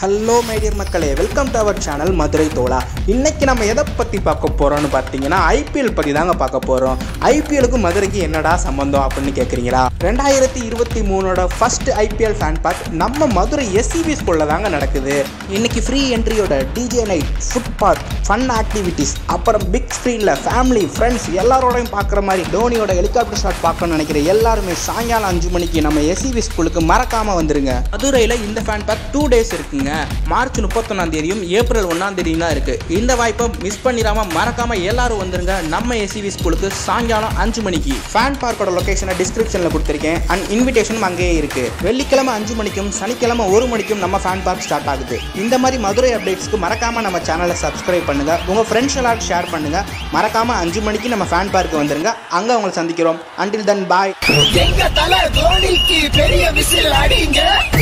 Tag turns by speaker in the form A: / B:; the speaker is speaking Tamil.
A: ஹலோ மைடியர் மக்களே welcome to our channel Madurai தோழா இன்னைக்கு நம்ம எதை பற்றி பார்க்க போகிறோம்னு பார்த்தீங்கன்னா ஐபிஎல் பற்றி தாங்க பார்க்க போகிறோம் ஐபிஎலுக்கும் மதுரைக்கு என்னடா சம்பந்தம் அப்படின்னு கேட்குறீங்களா ரெண்டாயிரத்தி இருபத்தி மூணோட ஃபர்ஸ்ட் ஐபிஎல் ஃபேன் பார்க் நம்ம மதுரை எஸ்சிபி ஸ்கூலில் தாங்க நடக்குது இன்னைக்கு ஃப்ரீ என்ட்ரியோட DJ night food park fun activities அப்புறம் பிக் ஸ்க்ரீனில் ஃபேமிலி ஃப்ரெண்ட்ஸ் எல்லாரோடையும் பார்க்குற மாதிரி டோனியோட ஹெலிகாப்டர் ஷாட் பார்க்கணும்னு நினைக்கிற எல்லாருமே சாயங்காலம் அஞ்சு மணிக்கு நம்ம எஸ்சிபி ஸ்கூலுக்கு மறக்காமல் வந்துருங்க மதுரையில் இந்த ஃபேன் பார்க் டூ டேஸ் இருக்குங்க மார்ச் முப்பத்தொன்னாம் தேதியும் ஏப்ரல் ஒன்றாம் தேதியும் தான் இருக்கு இந்த வாய்ப்பை மிஸ் பண்ணிடாம மறக்காம எல்லாரும் வந்துருங்க நம்ம எஸ்சிவி ஸ்கூலுக்கு சாயங்காலம் அஞ்சு மணிக்கு ஃபேன் பார்க்கோட லொகேஷனை டிஸ்கிரிப்ஷனில் கொடுத்துருக்கேன் அண்ட் இன்விடேஷனும் அங்கேயே இருக்கு வெள்ளிக்கிழமை அஞ்சு மணிக்கும் சனிக்கிழமை ஒரு மணிக்கும் நம்ம ஃபேன் பார்க் ஸ்டார்ட் ஆகுது இந்த மாதிரி மதுரை அப்டேட்ஸ்க்கு மறக்காம நம்ம சேனலை சப்ஸ்கிரைப் பண்ணுங்க உங்க ஃப்ரெண்ட்ஸ் எல்லாரும் ஷேர் பண்ணுங்க மறக்காம அஞ்சு மணிக்கு நம்ம ஃபேன் பார்க் வந்துருங்க அங்க உங்களை சந்திக்கிறோம் அண்டில் தன் பாய்
B: எங்க தல தோனிக்கு பெரிய விசில் அடிங்க